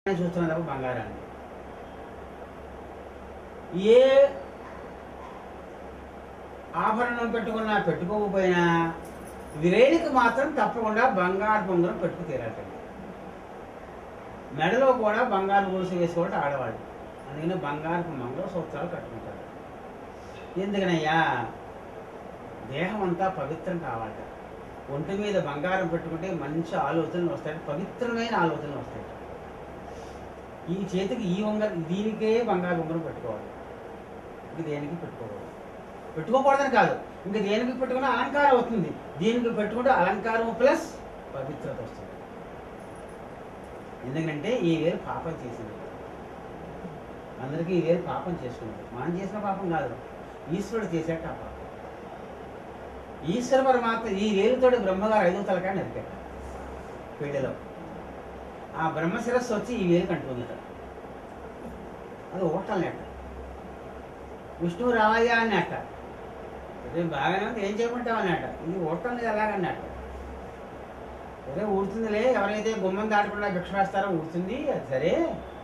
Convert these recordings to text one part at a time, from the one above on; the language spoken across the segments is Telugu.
చూస్తున్నాం తప్ప బంగారాన్ని ఏ ఆభరణం పెట్టుకున్నా పెట్టుకోకపోయినా విరేణికి మాత్రం తప్పకుండా బంగారు పొంగరం పెట్టుకు తీరాలండి మెడలో కూడా బంగారు గొలుసు వేసుకోవడం ఆడవాళ్ళు అందుకని బంగారు మంగళ సూత్రాలు కట్టుకుంటారు ఎందుకనయ్యా దేహం అంతా పవిత్రం కావాలట ఒంటి మీద బంగారం పెట్టుకుంటే మంచి ఆలోచనలు వస్తాయి పవిత్రమైన ఆలోచనలు వస్తాయి ఈ చేతికి ఈ ఉంగరం దీనికే బంగారు ఉంగరం పెట్టుకోవాలి ఇంక దేనికి పెట్టుకోకూడదు పెట్టుకోకూడదని కాదు ఇంక దేనికి పెట్టుకున్న అలంకారం అవుతుంది దీనికి పెట్టుకుంటే అలంకారం ప్లస్ పవిత్రత వస్తుంది ఎందుకంటే ఈ వేరు పాపం చేసింది అందరికీ ఈ వేరు పాపం చేసుకున్నాడు మనం చేసిన పాపం కాదు ఈశ్వరుడు చేశాక ఆ పాపం ఈశ్వర పరమాత్మ ఈ వేలుతోటి బ్రహ్మగారు ఐదో తలకాయ నరికాడు పెళ్లిలో ఆ బ్రహ్మ శిరస్సు వచ్చి ఈ వేలు కంటుందట అది ఓటం లేక విష్ణువు రావయ్యా అన్నట్ట అదే బాగానే ఉంది ఏం చేయమంటావు అన్నట్ట ఇది ఓటం లేదు ఎలాగన్నట్ట సరే ఊడుతుందిలే ఎవరైతే గుమ్మం దాటకుండా భిక్ష వేస్తారో ఊడుతుంది అది సరే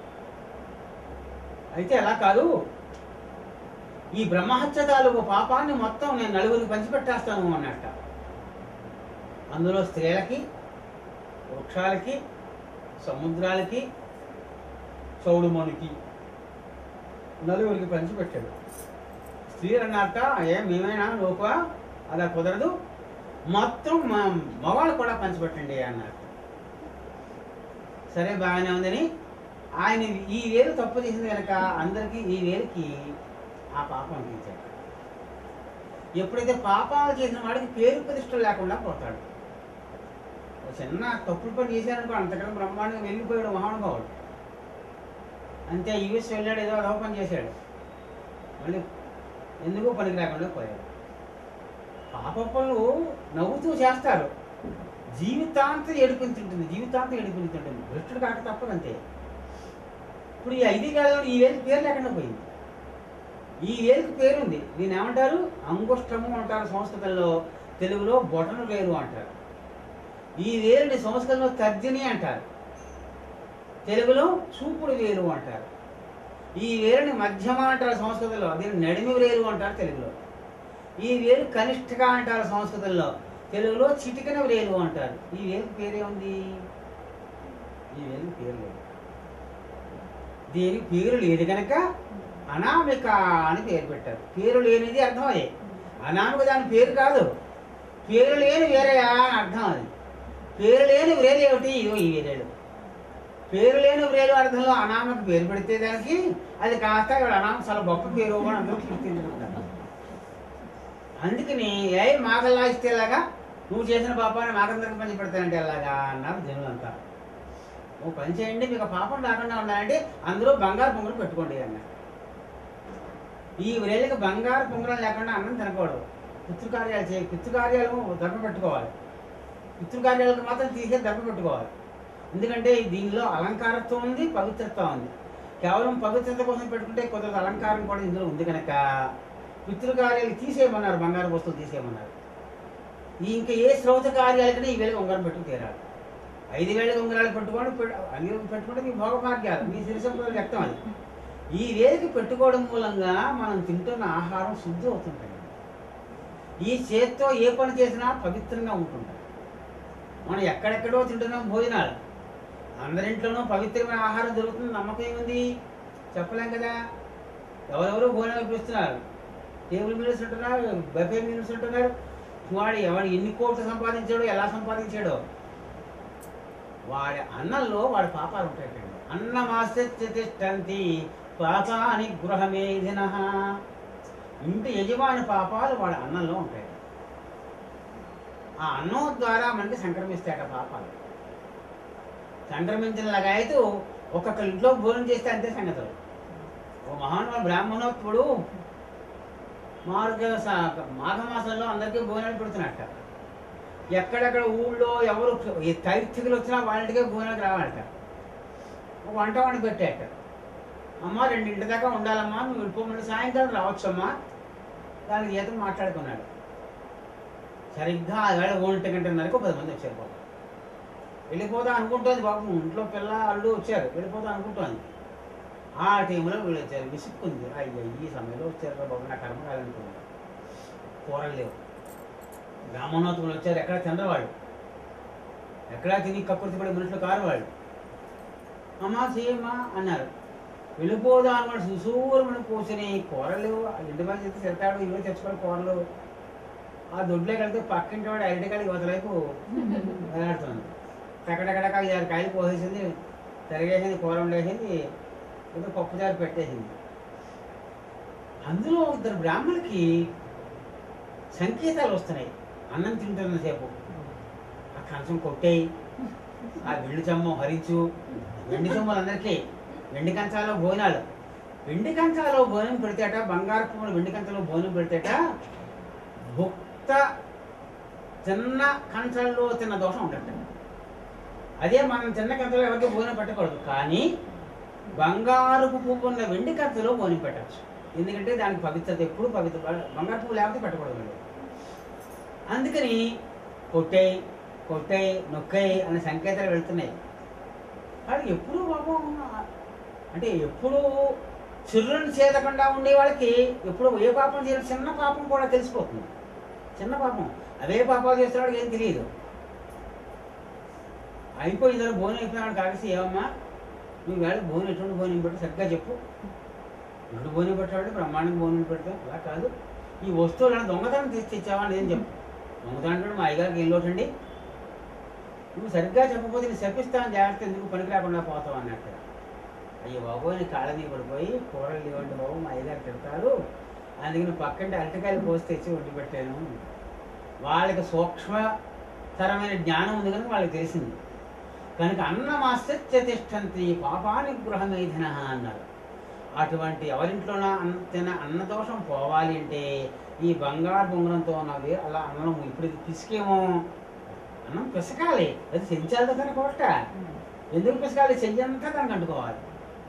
అయితే అలా కాదు ఈ బ్రహ్మహత్య తాలూకు పాపాన్ని మొత్తం నేను నలుగురికి పంచిపెట్టేస్తాను అన్నట్ట అందులో స్త్రీలకి వృక్షాలకి సముద్రాలకి చౌడుమణికి నలుగురికి పంచిపెట్టాడు స్త్రీలు అన్నట్ట ఏ మేమైనా లోప అలా కుదరదు మొత్తం మా మగవాళ్ళు కూడా పంచిపెట్టండి అన్నారు సరే బాగానే ఉందని ఆయన ఈ వేలు తప్పు చేసింది కనుక అందరికీ ఈ వేలుకి ఆ పాపం అందించాడు ఎప్పుడైతే పాపాలు చేసిన వాడికి పేరు ప్రతిష్టలు లేకుండా పోతాడు ఒక చిన్న తప్పుడు పని చేశారనుకో అంతకన్నా బ్రహ్మాండంగా వెళ్ళిపోయాడు మహానుభావుడు అంతే యూఎస్ వెళ్ళాడు ఏదో అదవ పని చేశాడు మళ్ళీ ఎందుకు పనికి రాకుండా పోయాడు పాప పనులు నవ్వుతూ చేస్తారు జీవితాంతం ఏడిపించుంటుంది జీవితాంతం ఏడిపించుంటుంది భ్రష్టుడు కాక తప్పదు అంతే ఇప్పుడు ఈ ఐదు కాలంలో ఈ వేలికి పేరు లేకుండా పోయింది ఈ వేలికి పేరు ఉంది దీన్ని ఏమంటారు అంగుష్టము అంటారు సంస్కృతంలో తెలుగులో బొటను వేలు అంటారు ఈ వేలుని సంస్కృతంలో తర్జని అంటారు తెలుగులో చూపుడు వేలు అంటారు ఈ వేలుని మధ్యమ అంటారు సంస్కృతంలో దీన్ని నడిమి వేలు అంటారు తెలుగులో ఈ వేలు కనిష్టగా అంటారు సంస్కృతంలో తెలుగులో చిటికన వేలు అంటారు ఈ వేలు పేరేముంది ఈ వేలు పేరు లేదు దీనికి పేరు లేదు కనుక అనామిక అని పేరు పెట్టారు పేరు లేనిది అర్థం అది అనామిక దాని పేరు కాదు పేరు లేని వేరేయా అని అర్థం అది పేరు లేని వేరే ఏమిటి ఇదిగో ఈ వేరేడు పేరు లేని వేరు అర్థంలో అనామక పేరు పెడితే దానికి అది కాస్త ఇక్కడ అనామక చాలా గొప్ప పేరు అని అందరూ కీర్తించుకుంటారు అందుకని ఏ మాకల్లా ఇస్తే ఎలాగా నువ్వు చేసిన పాపాన్ని మాకందరికి పంచి పెడతానంటే ఎలాగా అన్నారు జనులంతా ఓ పని చేయండి మీకు ఆ పాపం రాకుండా ఉండాలంటే అందరూ బంగారు పొంగలు పెట్టుకోండి అన్నారు ఈ వేళకి బంగారు పొంగరం లేకుండా అన్నం తినకూడదు పితృకార్యాలు చేయ పితృకార్యాలు ధర్మ పెట్టుకోవాలి పితృకార్యాలకు మాత్రం తీసే ధర్మ పెట్టుకోవాలి ఎందుకంటే దీనిలో అలంకారత్వం ఉంది పవిత్రత్వం ఉంది కేవలం పవిత్రత కోసం పెట్టుకుంటే కొంత అలంకారం కూడా ఇందులో ఉంది కనుక పితృకార్యాలు తీసేయమన్నారు బంగారు వస్తువులు తీసేయమన్నారు ఈ ఇంకా ఏ శ్రౌత కార్యాలకైనా ఈ వేళకి ఉంగరం పెట్టుకు తీరాలి ఐదు వేల ఉంగరాలు పెట్టుకోండి పెట్టు- అన్ని పెట్టుకుంటే మీ భోగ భాగ్యాలు మీ సిరి సంపదలు వ్యక్తం అది ఈ వేలికి పెట్టుకోవడం మూలంగా మనం తింటున్న ఆహారం శుద్ధి అవుతుంటుంది ఈ చేత్తో ఏ పని చేసినా పవిత్రంగా ఉంటుంది మనం ఎక్కడెక్కడో తింటున్నాం భోజనాలు అందరింట్లోనూ పవిత్రమైన ఆహారం దొరుకుతుంది నమ్మకం ఏముంది చెప్పలేం కదా ఎవరెవరో భోజనాలు ఇప్పిస్తున్నారు టేబుల్ మీల్స్ ఉంటున్నారు బఫే మీల్స్ ఉంటున్నారు వాడు ఎవడు ఎన్ని కోట్లు సంపాదించాడో ఎలా సంపాదించాడో వాడి అన్నంలో వాడి పాపాలు ఉంటాయి అన్నమాస్తి పాపాని గృహమేధిన ఇంటి యజమాని పాపాలు వాడి అన్నంలో ఉంటాయి ఆ అన్నం ద్వారా మనకి సంక్రమిస్తాయట పాపాలు సంక్రమించినలాగా అయితే ఒక్కొక్క ఇంట్లో భోజనం చేస్తే అంతే సంగతులు ఓ మహానుభావ బ్రాహ్మణోత్తుడు మార్గ స- మాఘమాసంలో అందరికీ భోజనాలు పెడుతున్నట్ట ఎక్కడెక్కడ ఊళ్ళో ఎవరు ఈ తైర్థికులు వచ్చినా వాళ్ళకే భోజనాలకు రావాలట ఒక వంట వండి పెట్టాట అమ్మ రెండింటి దాకా ఉండాలమ్మా నువ్వు వెళ్ళిపోమని సాయంకాలం రావచ్చమ్మా దానికి జీతం మాట్లాడుకున్నాడు సరిగ్గా ఆ వేళ ఒంటి గంటన్నరకు పది మంది వచ్చారు పాపం వెళ్ళిపోదా అనుకుంటోంది బాబు ఇంట్లో పిల్ల అల్లు వచ్చారు వెళ్ళిపోదా అనుకుంటోంది ఆ టైంలో వీళ్ళు వచ్చారు విసుక్కుంది అయ్యో ఈ సమయంలో వచ్చారు బాబు నా కర్మ కాదనుకున్నాను కూరలు లేవు బ్రాహ్మణోత్తములు వచ్చారు ఎక్కడ తినరు ఎక్కడా తిని కక్కుర్తి పడే మనుషులు కారు వాళ్ళు అమ్మా చేయమ్మా అన్నారు వెళ్ళిపోదా అన్నమాట సుసూరమని కూర్చొని కూరలు లేవు ఆ ఇంటి మీద చేస్తే తిడతాడు ఇవే తెచ్చుకోవాలి కూరలు ఆ దొడ్లోకి వెళ్తే పక్కింటి వాడు అరటికాయలకి వదలైపు వేలాడుతుంది టకటకటక ఐదారు కాయలు పోసేసింది తిరగేసింది కూర వండేసింది ఏదో పప్పుచారు పెట్టేసింది అందులో ఇద్దరు బ్రాహ్మణులకి సంకేతాలు వస్తున్నాయి అన్నం తింటున్నసేపు ఆ కంచం కొట్టేయి ఆ వెండి చమ్మం హరించు వెండి చమ్మలు అందరికీ వెండి కంచాలో భోజనాలు వెండి కంచాలో భోజనం పెడితేట బంగారు పువ్వులు వెండి కంచంలో భోజనం పెడితేట భుక్త చిన్న కంచాల్లో తిన్న దోషం ఉంటుంది అదే మనం చిన్న కంచంలో ఎవరికి భోజనం పెట్టకూడదు కానీ బంగారుపు పువ్వు ఉన్న వెండి కంచలో భోజనం పెట్టచ్చు ఎందుకంటే దానికి పవిత్రత ఎప్పుడు పవిత్ర బంగారు పువ్వు లేకపోతే పెట్టకూడదు మీరు అందుకని కొట్టేయి కొట్టేయి నొక్కేయి అనే సంకేతాలు వెళ్తున్నాయి కానీ ఎప్పుడు పాపం అంటే ఎప్పుడు చిర్రుని చేదకుండా ఉండే వాళ్ళకి ఎప్పుడు ఏ పాపం చేయాలి చిన్న పాపం కూడా తెలిసిపోతుంది చిన్న పాపం అదే పాపాలు చేస్తున్నాడు ఏం తెలియదు అయిపోయింది భోజనం అయిపోయినాడు కాకేసి ఏమమ్మా నువ్వు వేళ భోజనం ఎటువంటి భోజనం పెట్టి సరిగ్గా చెప్పు ఎటువంటి భోజనం పెట్టాడు బ్రహ్మాండంగా భోజనం పెడతాం అలా కాదు ఈ వస్తువులను దొంగతనం తీసి తెచ్చావా అని ఏం చెప్పు దొంగతనం అంటే మా అయ్యగారికి ఏం లోటండి నువ్వు సరిగ్గా చెప్పకపోతే నేను శపిస్తాను జాగ్రత్త ఎందుకు పనికి రాకుండా పోతావు అన్నట్టు అయ్యో బాబోయ్ నీ కాళ్ళ మీద పడిపోయి కూరలు లేవండి బాబు మా అయ్యగారు తిడతారు అందుకని పక్కంటే అరటికాయలు పోసి తెచ్చి వండి పెట్టాను వాళ్ళకి సూక్ష్మతరమైన జ్ఞానం ఉంది కనుక వాళ్ళకి తెలిసింది కనుక అన్నమాశ్చర్య తిష్టంతి పాపాని గృహమేధిన అన్నారు అటువంటి ఎవరింట్లోన అన్న తిన అన్నదోషం పోవాలి అంటే ఈ బంగారు బొంగరంతో ఉన్నది అలా అన్నం ఇప్పుడు ఇది పిసికేమో అన్నం పిసకాలి అది చెంచాలతో కనుక కొట్ట ఎందుకు పిసకాలి చెయ్యంతా దానికి అంటుకోవాలి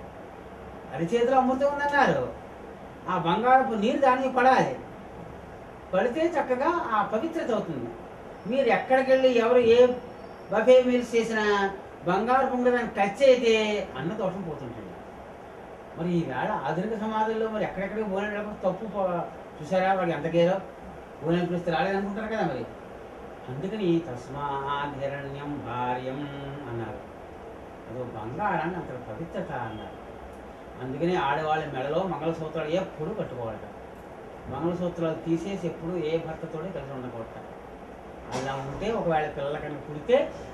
అది చేతిలో అమృతం ఉందన్నారు ఆ బంగారపు నీరు దానికి పడాలి పడితే చక్కగా ఆ పవిత్రత అవుతుంది మీరు ఎక్కడికి వెళ్ళి ఎవరు ఏ బఫే మీల్స్ చేసినా బంగారు పొంగడానికి టచ్ అయితే అన్న దోషం పోతుంటుంది మరి ఈవేళ ఆధునిక సమాజంలో మరి ఎక్కడెక్కడికి పోయినప్పుడు తప్పు పో- చూసారా వాడు ఎంత కేరో పోయిన పిలిస్తే రాలేదనుకుంటారు కదా మరి అందుకని తస్మాత్ హిరణ్యం భార్యం అన్నారు అదో బంగారాన్ని అంత పవిత్రత అన్నారు అందుకని ఆడవాళ్ళ మెడలో మంగళసూత్రాలు ఎప్పుడు కట్టుకోవాలట మంగళసూత్రాలు తీసేసి ఎప్పుడు ఏ భర్తతోనే కలిసి ఉండకూడట అలా ఉంటే ఒకవేళ పిల్లల కనుక పుడితే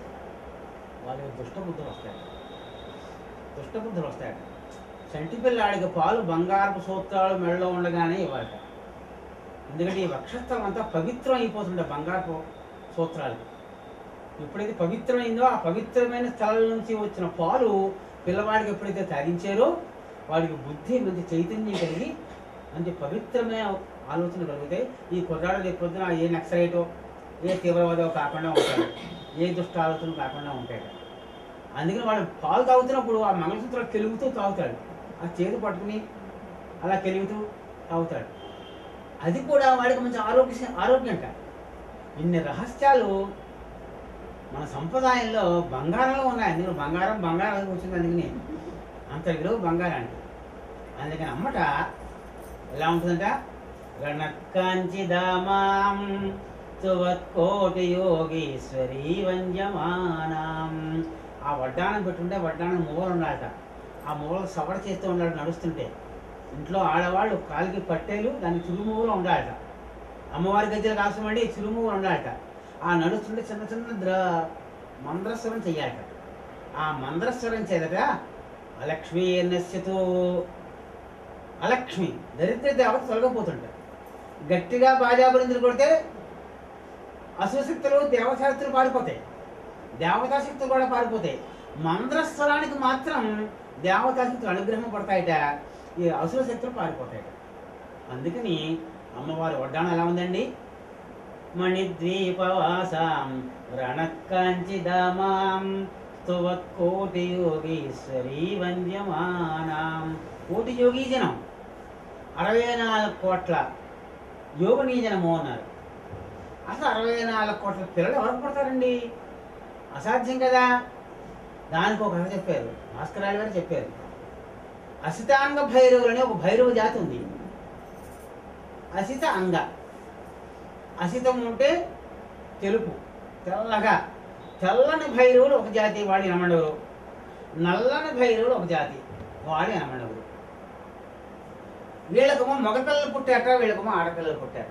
వాళ్ళకి దుష్టబుద్ధులు వస్తాయి దుష్టబుద్ధులు వస్తాయట చంటి పిల్లాడికి పాలు బంగారపు సూత్రాలు మెడలో ఉండగానే ఇవ్వాలట ఎందుకంటే ఈ వక్షస్థలం అంతా పవిత్రం అయిపోతుండే బంగారపు సూత్రాలు ఎప్పుడైతే పవిత్రమైందో ఆ పవిత్రమైన స్థలం నుంచి వచ్చిన పాలు పిల్లవాడికి ఎప్పుడైతే తాగించారో వాడికి బుద్ధి మంచి చైతన్యం కలిగి మంచి పవిత్రమైన ఆలోచన కలిగితే ఈ కుర్రాడు రేపు పొద్దున ఏ నక్సలైటో ఏ తీవ్రవాదో కాకుండా ఉంటాడు ఏ దుష్ట ఆలోచన కాకుండా ఉంటాడు అందుకని వాడు పాలు తాగుతున్నప్పుడు ఆ మంగళసూత్రాలు కెలుగుతూ తాగుతాడు ఆ చేతి పట్టుకుని అలా కెలుగుతూ తాగుతాడు అది కూడా వాడికి మంచి ఆరోగ్య ఆరోగ్యంట ఇన్ని రహస్యాలు మన సంప్రదాయంలో బంగారంలో ఉన్నాయి అందుకని బంగారం బంగారం వచ్చింది అందుకని అంత విలువ బంగారానికి అందుకని అమ్మట ఎలా ఉంటుందంట గణకాంచిదామాం తువత్కోటి యోగీశ్వరీ వంజమానాం ఆ వడ్డానం పెట్టుంటే వడ్డానం మూల ఉండాలట ఆ మూల సవడ చేస్తూ ఉండాలి నడుస్తుంటే ఇంట్లో ఆడవాళ్ళు కాలికి పట్టేలు దానికి చురుమువులో ఉండాలట అమ్మవారి గజ్జలు కాసమండి చురుమువులు ఉండాలట ఆ నడుస్తుంటే చిన్న చిన్న ద్ర మంద్రస్వరం చెయ్యాలట ఆ మంద్రస్వరం చేదట అలక్ష్మీ నశ్యతో అలక్ష్మి దరిద్ర దేవత తొలగిపోతుంట గట్టిగా బాజాబురిందులు కొడితే అసుశక్తులు దేవతాశక్తులు పారిపోతాయి దేవతాశక్తులు కూడా పారిపోతాయి మంద్రస్వరానికి మాత్రం దేవతాశక్తులు అనుగ్రహం పడతాయట ఈ అసుర శక్తులు పారిపోతాయట అందుకని అమ్మవారి వడ్డాణం ఎలా ఉందండి మణిద్వీపవాసాం రణకాంచిదామాం స్తువత్కోటి యోగీశ్వరీ వంద్యమానాం కోటి యోగీజనం అరవై నాలుగు కోట్ల యోగనీజనము అన్నారు అసలు అరవై నాలుగు కోట్ల పిల్లలు ఎవరు పుడతారండి అసాధ్యం కదా దానికి ఒక కథ చెప్పారు భాస్కరాలు గారు చెప్పారు అసితాంగ భైరవులు అనే ఒక భైరవ జాతి ఉంది అసిత అంగ అసితం అంటే తెలుపు తెల్లగా తెల్లని భైరవులు ఒక జాతి వాడి అనమండవులు నల్లని భైరవులు ఒక జాతి వాడి అనమండవులు వీళ్ళకేమో మగపిల్లలు పుట్టాక వీళ్ళకేమో ఆడపిల్లలు పుట్టాక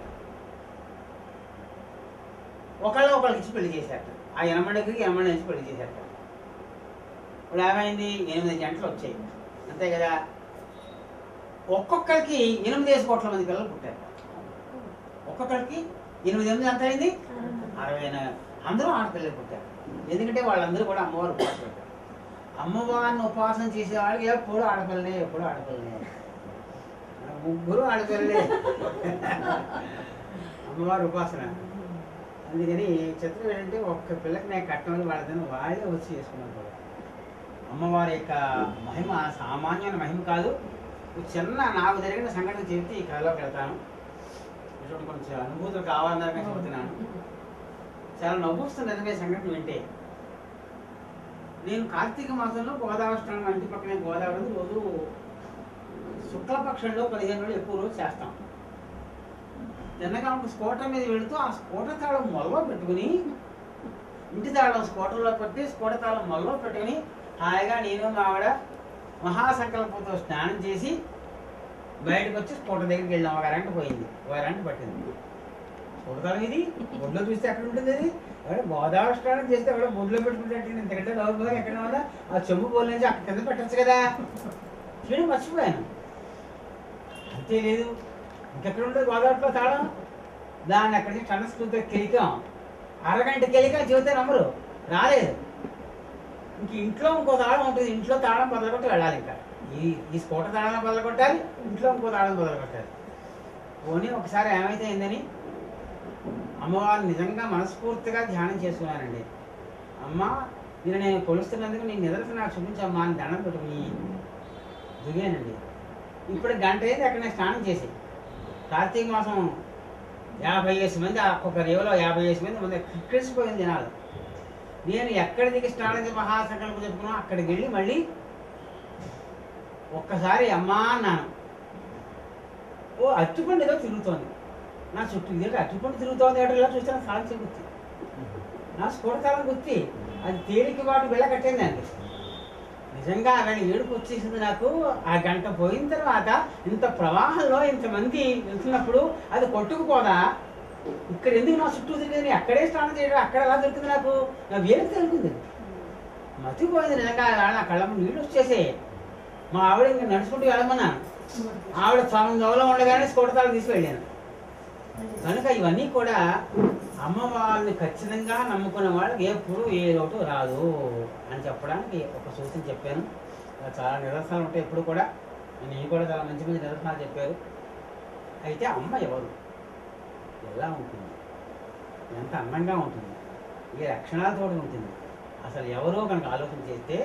ఒకళ్ళు ఒకళ్ళకి ఇచ్చి పెళ్లి చేశారట ఆ ఎనమండకి ఎనమండ నుంచి పెళ్లి చేశారట ఇప్పుడు ఏమైంది ఎనిమిది గంటలు వచ్చాయి అంతే కదా ఒక్కొక్కరికి ఎనిమిది వేసి కోట్ల మంది పిల్లలు పుట్టారు ఒక్కొక్కరికి ఎనిమిది ఎనిమిది ఎంత అయింది అరవై నా- అందరూ ఆడపిల్లలు పుట్టారు ఎందుకంటే వాళ్ళందరూ కూడా అమ్మవారు ఉపాసన పెట్టారు అమ్మవారిని ఉపాసన చేసే వాళ్ళకి ఎప్పుడు ఆడపిల్లనే ఎప్పుడు ఆడపిల్లనే ముగ్గురు ఆడపిల్లలే అమ్మవారి ఉపాసన అందుకని చిత్రం ఏంటంటే ఒక్క పిల్లకి నేను కట్టమని వాళ్ళదని వాళ్ళే వచ్చి చేసుకున్నాను కూడా అమ్మవారి యొక్క మహిమ సామాన్యమైన మహిమ కాదు ఒక చిన్న నాకు జరిగిన సంఘటన చెబితే ఈ కథలోకి వెళ్తాను ఇటువంటి కొంచెం అనుభూతులు కావాలన్నారు కానీ చెబుతున్నాను చాలా నవ్వుస్తుంది నిజమే సంఘటన వింటే నేను కార్తీక మాసంలో గోదావరి స్నానం ఇంటి పక్కనే గోదావరి ఉంది. రోజు శుక్లపక్షంలో పదిహేను రోజులు ఎక్కువ రోజు చేస్తాం తిన్నగా ఒక స్కూటర్ మీద వెళుతూ ఆ స్కూటర్ తాళం మొల్లో పెట్టుకుని ఇంటి తాళం స్కూటర్లో పెట్టి స్కూటర్ తాళం మొల్లో పెట్టుకుని హాయిగా నేను మా ఆవిడ మహాసంకల్పంతో స్నానం చేసి బయటకు వచ్చి స్కూటర్ దగ్గరికి వెళ్ళాం ఒక గంట పోయింది ఒక గంట పట్టింది స్కూటర్ తాళం ఇది బొడ్లో చూస్తే ఎక్కడ ఉంటుంది అది ఎవడ గోదావరి స్నానం చేస్తే ఎవడ బొడ్లో పెట్టుకుంటే ఇంతకంటే లోపల ఎక్కడ ఉందా ఆ చెంబు పోలు నుంచి అక్కడ కింద పెట్టచ్చు కదా చూడు మర్చిపోయాను అంతే లేదు ఇంకెక్కడ ఉంటుంది గోదావరిలో తాళం దాన్ని అక్కడి నుంచి టన్న స్కూల్తో కెలికాం అరగంట కెలికా చెబితే నమ్మరు రాలేదు ఇంక ఇంట్లో ఇంకో తాళం ఉంటుంది ఇంట్లో తాళం బదలగొట్టి వెళ్ళాలి ఇంకా ఈ ఈ స్కూటర్ తాళం బదలగొట్టాలి ఇంట్లో ఇంకో తాళం బదలగొట్టాలి పోనీ ఒకసారి ఏమైతే అయిందని అమ్మవారిని నిజంగా మనస్ఫూర్తిగా ధ్యానం చేసుకున్నానండి అమ్మ నేను నేను కొలుస్తున్నందుకు నీ నిద్రత నాకు చూపించమ్మా అని దండం పెట్టుకుని దిగానండి ఇప్పుడు గంట అయింది అక్కడ నేను స్నానం చేసి కార్తీక మాసం యాభై వేసి మంది ఒక్కొక్క రేవులో యాభై వేసి మంది మంది క్రిక్కిసిపోయింది జనాలు నేను ఎక్కడి దిగి స్నానం చేసి మహాసంకల్పం చెప్పుకున్నా అక్కడికి వెళ్ళి మళ్ళీ ఒక్కసారి అమ్మా అన్నాను ఓ అట్టుపండు ఏదో తిరుగుతోంది నా చుట్టూ ఇదే అట్టుపండు తిరుగుతోంది ఏటో ఇలా చూస్తే నాకు తాళం గుర్తి నా స్కూటర్ తాళం గుర్తి అది తేలిక వాటి వెళ్ళ కట్టిందండి నిజంగా అలాంటి ఏడుపు వచ్చేసింది నాకు ఆ గంట పోయిన తర్వాత ఇంత ప్రవాహంలో ఇంతమంది వెళ్తున్నప్పుడు అది కొట్టుకుపోదా ఇక్కడ ఎందుకు నా చుట్టూ తిరిగింది అక్కడే స్నానం చేయడం అక్కడ ఎలా దొరికింది నాకు నా వేరు తెలిసింది మతిపోయింది నిజంగా అలా నా కళ్ళ ముందు నీళ్ళు వచ్చేసే మా ఆవిడ ఇంకా నడుచుకుంటూ వెళ్ళమన్నాను ఆవిడ సగం గౌరవం ఉండగానే స్కూటర్తాలు తీసుకెళ్ళాను కనుక ఇవన్నీ కూడా అమ్మవారిని ఖచ్చితంగా నమ్ముకున్న వాళ్ళకి ఎప్పుడు ఏ లోటు రాదు అని చెప్పడానికి ఒక సూచన చెప్పాను ఇలా చాలా నిదర్శనాలు ఉంటాయి ఎప్పుడు కూడా నేను కూడా చాలా మంచి మంచి నిదర్శనాలు చెప్పారు అయితే అమ్మ ఎవరు ఎలా ఉంటుంది ఎంత అందంగా ఉంటుంది ఏ లక్షణాలతో ఉంటుంది అసలు ఎవరో కనుక ఆలోచన చేస్తే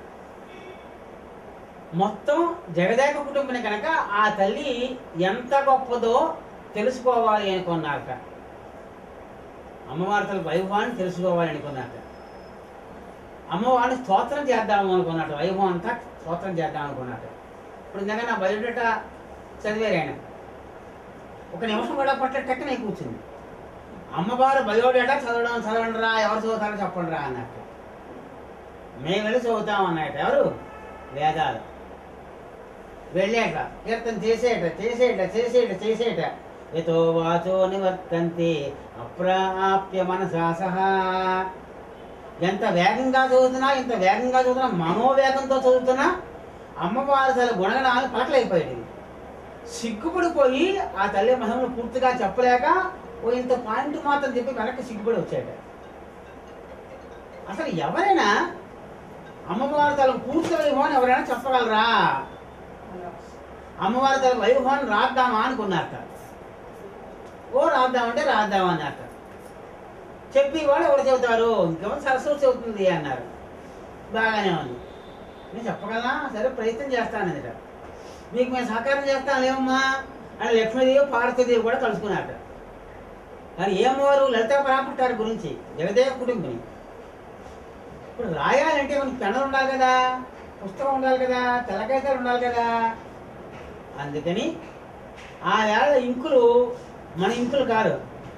మొత్తం జగదేక కుటుంబం కనుక ఆ తల్లి ఎంత గొప్పదో తెలుసుకోవాలి అనుకున్నాక అమ్మవారి తల్లి వైభవాన్ని తెలుసుకోవాలి అనుకున్నాక అమ్మవారిని స్తోత్రం చేద్దాము అనుకున్నట్టు వైభవం అంతా స్తోత్రం చేద్దాం అనుకున్నట్టు ఇప్పుడు ఇందాక నా బయోడేటా చదివారు ఆయన ఒక నిమిషం కూడా పట్ల టక్కనే కూర్చుంది అమ్మవారు బయోడేటా చదవడం చదవండి రా ఎవరు చదువుతారో చెప్పండి రా అన్నట్టు మేము వెళ్ళి చదువుతాం అన్నట్టు ఎవరు వేదాలు వెళ్ళేట కీర్తన చేసేట చేసేట చేసేట చేసేట యతో వాచో నివర్తంతే అప్రాప్య మనసా సహా ఎంత వేగంగా చదువుతున్నా ఎంత వేగంగా చదువుతున్నా మనోవేగంతో చదువుతున్నా అమ్మవారి తల్లి గుణగణాలు పలకలేకపోయేది సిగ్గుపడిపోయి ఆ తల్లి మహిమను పూర్తిగా చెప్పలేక ఓ ఇంత పాయింట్ మాత్రం చెప్పి వెనక్కి సిగ్గుపడి వచ్చాట అసలు ఎవరైనా అమ్మవారి తల పూర్తి వైభవాన్ని ఎవరైనా చెప్పగలరా అమ్మవారి తల వైభవాన్ని రాద్దామా అనుకున్నారట ఓ రాద్దామంటే రాద్దామా అన్నారట చెప్పి వాళ్ళు ఎవరు చెబుతారు ఇంకేమో సరస్వతి చెబుతుంది అన్నారు బాగానే ఉంది నేను చెప్పగలనా సరే ప్రయత్నం చేస్తానదిట మీకు మేము సహకారం చేస్తాను ఏమమ్మా అని లక్ష్మీదేవి పార్వతీదేవి కూడా కలుసుకున్నారట కానీ ఏమవారు లలితా పరాపుట్టారు గురించి జగదేవ కుటుంబిని ఇప్పుడు రాయాలంటే మనకి పెన్నులు ఉండాలి కదా పుస్తకం ఉండాలి కదా తెల్లకాయతాలు ఉండాలి కదా అందుకని ఆ వేళ ఇంకులు మన ఇంకులు కాదు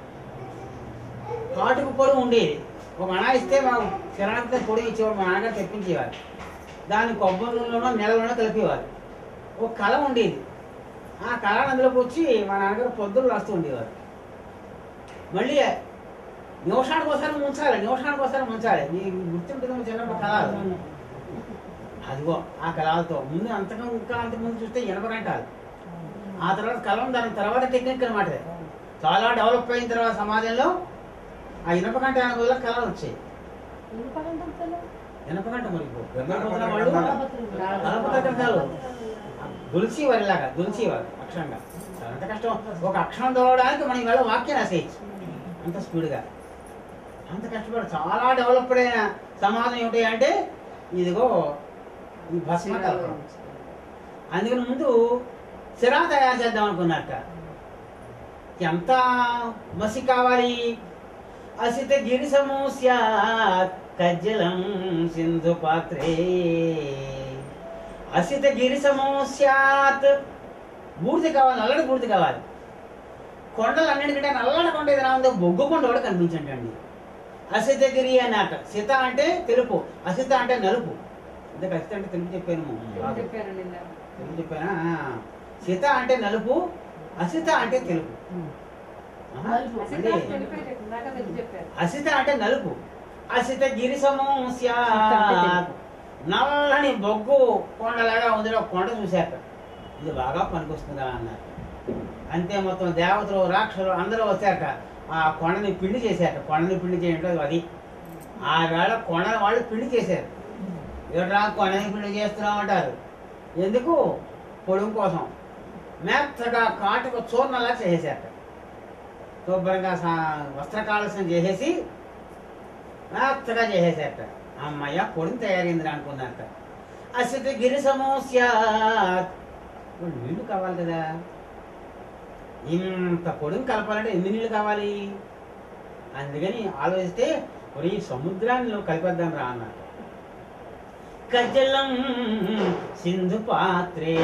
కాటుకు పొడి ఉండేది ఒక అణ ఇస్తే మాకు కిరాణంతో పొడి ఇచ్చేవాడు మా నాన్నగారు తెప్పించేవారు దాన్ని కొబ్బరి నూనెలోనో నెలలోనో కలిపేవారు ఒక కళ ఉండేది ఆ కళ అందులోకి వచ్చి మా నాన్నగారు పొద్దులు రాస్తూ ఉండేవారు మళ్ళీ నిమిషానికి ఒకసారి ముంచాలి నిమిషానికి ఒకసారి ముంచాలి నీకు గుర్తుంటుందేమో చిన్నప్పుడు కళాలు అదిగో ఆ కళాలతో ముందు అంతకం ఇంకా అంత ముందు చూస్తే ఎనభై గంటలు ఆ తర్వాత కలం దాని తర్వాత టెక్నిక్ అనమాట చాలా డెవలప్ అయిన తర్వాత సమాజంలో ఆ ఇనప గంట వల్ల కళలు వచ్చాయి ఇనప గంట మరి ఇప్పుడు గంగాపోతున్న వాళ్ళు కలపత గ్రంథాలు దులిసి వారిలాగా దులిసి వారు అక్షరంగా చాలా అంత కష్టం ఒక అక్షరం చదవడానికి మనం ఇవాళ వాక్యం రాసేయచ్చు అంత స్పీడ్గా అంత కష్టపడి చాలా డెవలప్డ్ అయిన సమాజం ఏమిటి అంటే ఇదిగో ఈ భస్మ కలపడం అందుకని ముందు సిరా తయారు చేద్దాం అనుకున్నట్ట ఎంత మసి కావాలి అసిత గిరిసము స్యాత్ కజ్జలం సింధు పాత్రే అసిత గిరిసము స్యాత్ బూడిద కావాలి నల్లడి బూడిద కావాలి కొండలు అన్నిటికంటే నల్లడి కొండ ఏదైనా ఉందో బొగ్గు కొండ కూడా కనిపించండి అండి అసితగిరి అన్నట సీత అంటే తెలుపు అసిత అంటే నలుపు ఇంతకు అసిత అంటే తెలుపు చెప్పాను బాగా. తెలుగు చెప్పానా ఆ. సీత అంటే నలుపు అసిత అంటే తెలుపు ఆహా, మళ్ళీ అసిత అంటే నలుపు అసిత గిరిసము స్యాత్ నల్లని బొగ్గు కొండలాగా ఉంది ఒక కొండ చూశాక ఇది బాగా పనికొస్తుందా అన్నారు అంతే మొత్తం దేవతలు రాక్షసులు అందరూ వచ్చాక ఆ కొండని పిండి చేశాక కొండని పిండి చేయడం అది ఆ వేళ కొండని వాళ్ళు పిండి చేశారు ఏడ్రా కొండని పిండి చేస్తున్నాం అంటారు ఎందుకు పొడుగు కోసం మెత్తగా కాటుకు చూర్ణలా చేసేసాక శుభ్రంగా సా- వస్త్ర కాలస్యం చేసేసి మెత్తగా చేసేసాక అమ్మయ్య పొడిని తయారైంది అనుకున్నాక అసిత గిరి సమోస్యాత్ ఇప్పుడు నీళ్లు కావాలి కదా ఇంత పొడిని కలపాలంటే ఎన్ని నీళ్ళు కావాలి అందుకని ఆలోచిస్తే ఒరే ఈ సముద్రాన్ని నువ్వు కలిపేద్దాం రా అన్నారు కజ్జలం సింధు పాత్రే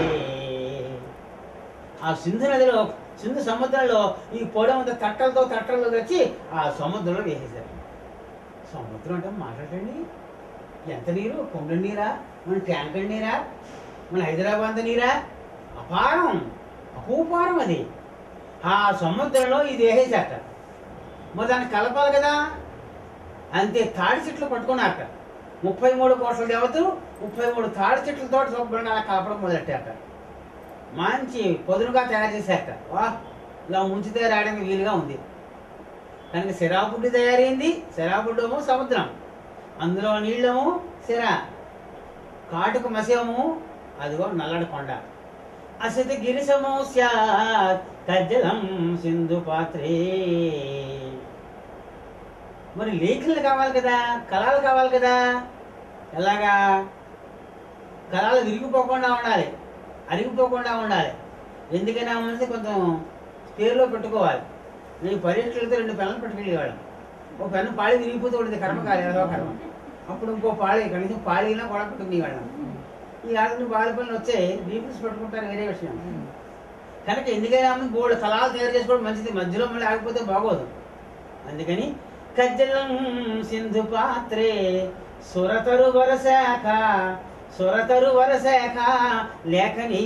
ఆ సింధు నదిలో సింధు సముద్రంలో ఈ పొడి అంతా తట్టలతో తట్టలతో తెచ్చి ఆ సముద్రంలో వేసేశారు సముద్రం అంటే మాట్లాడండి ఎంత నీరు కొండ నీరా మన ట్యాంకర్ నీరా మన హైదరాబాద్ నీరా అపారం అపూపారం అది ఆ సముద్రంలో ఇది వేసేసాక మరి దాన్ని కలపాలి కదా అంతే తాడి చెట్లు పట్టుకున్నాక ముప్పై మూడు కోట్ల దేవతలు ముప్పై మూడు తాడి చెట్లతో శుభ్రంగా అలా కలపడం మొదలెట్టాక మంచి పొదునుగా తయారు చేశాక వా ఇలా ముంచితే రాయడానికి వీలుగా ఉంది కనుక సిరాపుడ్డి తయారైంది సిరాపుడ్డము సముద్రం అందులో నీళ్ళము సిర కాటుకు మసేము అదిగో నల్లడి కొండ అసతి గిరిసము స్యాత్ కజ్జలం సింధు పాత్రే మరి లేఖలు కావాలి కదా కళలు కావాలి కదా ఎలాగా కళలు విరిగిపోకుండా ఉండాలి అరిగిపోకుండా ఉండాలి ఎందుకైనా మనిషి కొంచెం పేరులో పెట్టుకోవాలి నేను పర్యటనలతో రెండు పెన్నులు పెట్టుకెళ్ళేవాళ్ళం ఒక పెన్ను పాళి విరిగిపోతూ ఉండేది కర్మకాలి ఏదో కర్మ అప్పుడు ఇంకో పాళి కనీసం పాళినా కూడా పెట్టుకునేవాళ్ళం ఈ ఆటలు బాలి పనులు వచ్చాయి రీపుల్స్ పెట్టుకుంటారు వేరే విషయం కనుక ఎందుకైనా గోల్డ్ కళాలు తయారు చేసుకోవడం మంచిది మధ్యలో మళ్ళీ ఆగిపోతే బాగోదు అందుకని కజ్జలం సింధు పాత్రే సురతరు వరశాఖ సురతరు వరశాఖ లేఖని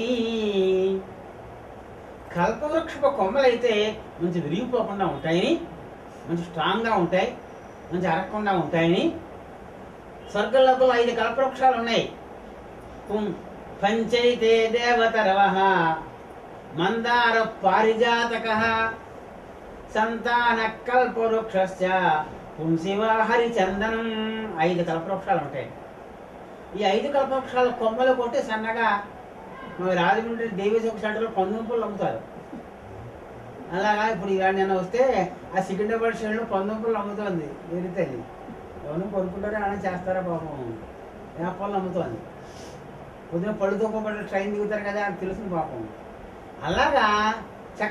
కల్పవృక్షపు కొమ్మలైతే మంచి విరిగిపోకుండా ఉంటాయని మంచి స్ట్రాంగ్గా ఉంటాయి మంచి అరగకుండా ఉంటాయని స్వర్గంలో ఐదు కల్పవృక్షాలు ఉన్నాయి పుం పంచైతే దేవతరవ మందార పారిజాతక సంతాన కల్పవృక్షస్య పుంసివ హరిచందనం ఐదు కల్పవృక్షాలు ఉంటాయి ఈ ఐదు కల్పవృక్షాల కొమ్మలు కొట్టి సన్నగా మన రాజమండ్రి దేవీ చౌక్ సెంటర్లో పంతొమ్మిది అమ్ముతారు అలాగా ఇప్పుడు ఇవాళ నిన్న వస్తే ఆ సికింద్రాబాద్ స్టేషన్లో పంతొమ్మిది అమ్ముతుంది వేరే తల్లి ఎవరు కొనుక్కుంటారో అలా చేస్తారా పాపం వేపాలను అమ్ముతోంది పొద్దున పళ్ళు తోపబడి ట్రైన్ దిగుతారు కదా అని తెలుసు పాపం అలాగా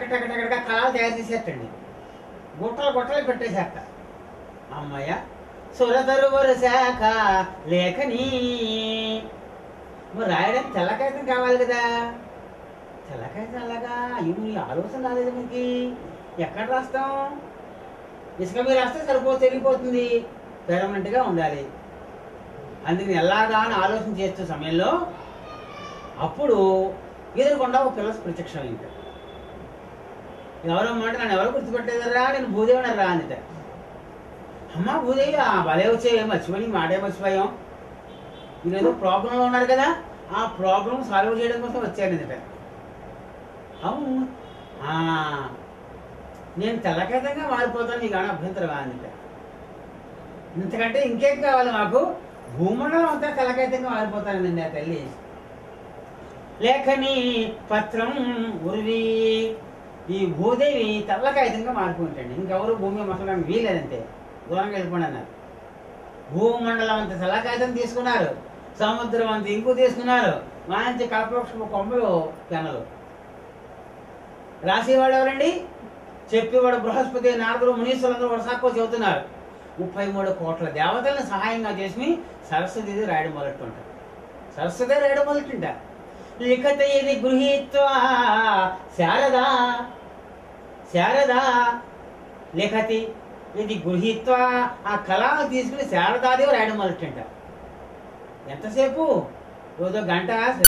చక్కటక్కడక్కడగా కళాలు తయారు చేసేటండి గుట్టలు గుట్టలు పెట్టేసేట అమ్మయ్య సురతరువరు శాఖ లేఖని మరి రాయడానికి తెల్లకాగితం కావాలి కదా తెల్లకాగితం అలాగా అయ్యో నీ ఆలోచన రాలేదు మనకి ఎక్కడ రాస్తాం ఇసుక మీద రాస్తే సరిపో తెలిగిపోతుంది పెర్మనెంట్గా ఉండాలి అందుకని ఎలాగా అని ఆలోచన చేస్తున్న సమయంలో అప్పుడు ఎదురుకుండా ఒక పిల్ల ప్రత్యక్షమైంది ఎవరమ్మా అంటే నన్ను ఎవరు గుర్తుపెట్టేదరా నేను భూదేవిని రా అందిట అమ్మ భూదేవి ఆ భలే వచ్చాయి మర్చిపోయి మాటే మర్చిపోయాం మీరు ఏదో ప్రాబ్లంలో ఉన్నారు కదా ఆ ప్రాబ్లం సాల్వ్ చేయడం కోసం వచ్చాను అందిట అవును ఆ, నేను తెల్లకేతంగా మారిపోతాను నీకు కానీ అభ్యంతరం అందిట ఇంతకంటే ఇంకేం కావాలి మాకు భూమండలం అంతా తెల్లకైతంగా మారిపోతానండి ఆ తల్లి లేఖని పత్రం ఉరివి ఈ భూదేవి తెల్లకాగితంగా మారిపోయింటండి ఇంకెవరు భూమి మీద మసలడానికి వీలేదంతే దూరంగా వెళ్ళిపోండి అన్నారు భూమండలం అంత తెల్లకాగితం తీసుకున్నారు సముద్రం అంత ఇంకు తీసుకున్నారు మంచి కల్పవృక్ష కొమ్మలు పెనలు రాసేవాడు ఎవరండి చెప్పేవాడు బృహస్పతి నారదులు మునీశ్వరులందరూ వరసాక్కో చెబుతున్నారు ముప్పై మూడు కోట్ల దేవతలను సహాయంగా చేసి సరస్వతి రాయడం మొదలెట్టుంటారు సరస్వతి రాయడం మొదలెట్టుంట లిఖత ఇది గృహీత్వా శారదా శారదా లిఖతి ఇది గృహీత్వా ఆ కళను తీసుకుని శారదాదేవి రాయడం మొదలెట్టుంట ఎంతసేపు రోజు గంట